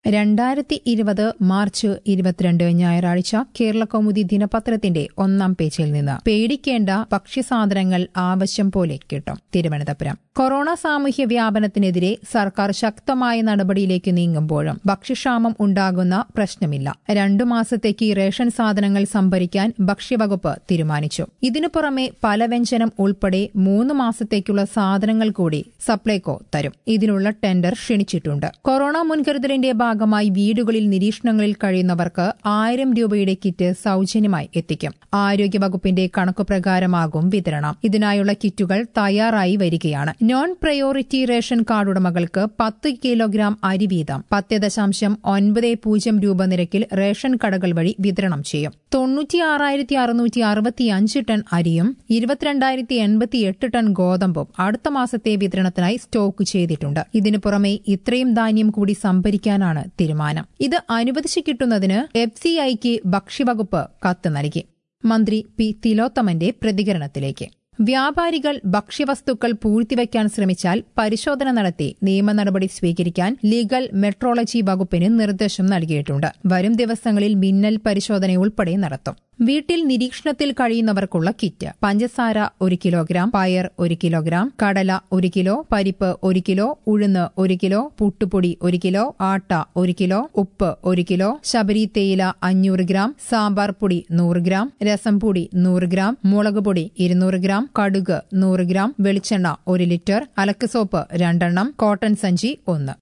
രണ്ടായിരത്തി ഇരുപത് മാർച്ച് ഇരുപത്തിരണ്ട് ഞായറാഴ്ച കേരളകൗമുദി ദിനപത്രത്തിന്റെ ഒന്നാം പേജിൽ നിന്ന് പേടിക്കേണ്ട ഭക്ഷ്യസാധനങ്ങൾ ആവശ്യം പോലെ കിട്ടും തിരുവനന്തപുരം കൊറോണ സാമൂഹ്യ വ്യാപനത്തിനെതിരെ സർക്കാർ ശക്തമായ നടപടിയിലേക്ക് നീങ്ങുമ്പോഴും ഭക്ഷ്യക്ഷാമം ഉണ്ടാകുന്ന പ്രശ്നമില്ല രണ്ടു മാസത്തേക്ക് റേഷൻ സാധനങ്ങൾ സംഭരിക്കാൻ ഭക്ഷ്യവകുപ്പ് തീരുമാനിച്ചു ഇതിനു പുറമെ പലവ്യഞ്ജനം ഉൾപ്പെടെ മൂന്ന് മാസത്തേക്കുള്ള സാധനങ്ങൾ കൂടി സപ്ലൈകോ തരും ഇതിനുള്ള ടെൻഡർ ക്ഷണിച്ചിട്ടുണ്ട് കൊറോണ മുൻകരുതലിന്റെ ഭാഗമായി വീടുകളിൽ നിരീക്ഷണങ്ങളിൽ കഴിയുന്നവർക്ക് ആയിരം രൂപയുടെ കിറ്റ് സൌജന്യമായി എത്തിക്കും ആരോഗ്യവകുപ്പിന്റെ കണക്കുപ്രകാരമാകും വിതരണം ഇതിനായുള്ള കിറ്റുകൾ തയ്യാറായി വരികയാണ് നോൺ പ്രയോറിറ്റി റേഷൻ കാർഡ് ഉടമകൾക്ക് പത്ത് കിലോഗ്രാം അരി വീതം പത്ത് ദശാംശം ഒൻപത് പൂജ്യം രൂപ നിരക്കിൽ റേഷൻ കടകൾ വഴി വിതരണം ചെയ്യും തൊണ്ണൂറ്റിയാറായിരത്തി അറുന്നൂറ്റി അറുപത്തിയഞ്ച് ടൺ അരിയും ഇരുപത്തിരണ്ടായിരത്തി എൺപത്തിയെട്ട് ടൺ ഗോതമ്പും അടുത്ത മാസത്തെ വിതരണത്തിനായി സ്റ്റോക്ക് ചെയ്തിട്ടുണ്ട് ഇതിനു പുറമെ ഇത്രയും ധാന്യം കൂടി സംഭരിക്കാനാണ് തീരുമാനം ഇത് അനുവദിച്ചു കിട്ടുന്നതിന് എഫ് സി ഐക്ക് ഭക്ഷ്യവകുപ്പ് കത്ത് നൽകി മന്ത്രി പി തിലോത്തമന്റെ പ്രതികരണത്തിലേക്ക് വ്യാപാരികൾ ഭക്ഷ്യവസ്തുക്കൾ പൂഴ്ത്തിവയ്ക്കാൻ ശ്രമിച്ചാൽ പരിശോധന നടത്തി നിയമ നടപടി സ്വീകരിക്കാൻ ലീഗൽ മെട്രോളജി വകുപ്പിന് നിർദ്ദേശം നൽകിയിട്ടുണ്ട് വരും ദിവസങ്ങളിൽ മിന്നൽ പരിശോധന ഉൾപ്പെടെ നടത്തും വീട്ടിൽ നിരീക്ഷണത്തിൽ കഴിയുന്നവർക്കുള്ള കിറ്റ് പഞ്ചസാര ഒരു കിലോഗ്രാം പയർ ഒരു കിലോഗ്രാം കടല ഒരു കിലോ പരിപ്പ് ഒരു കിലോ ഉഴുന്ന് ഒരു കിലോ പുട്ടുപൊടി ഒരു കിലോ ആട്ട ഒരു കിലോ ഉപ്പ് ഒരു കിലോ ശബരി തേയില അഞ്ഞൂറ് ഗ്രാം സാമ്പാർ പൊടി നൂറ് ഗ്രാം രസം പൊടി നൂറ് ഗ്രാം മുളക് പൊടി ഇരുന്നൂറ് ഗ്രാം കടുക് നൂറ് ഗ്രാം വെളിച്ചെണ്ണ ഒരു ലിറ്റർ അലക്ക് സോപ്പ് രണ്ടെണ്ണം കോട്ടൺ സഞ്ചി ഒന്ന്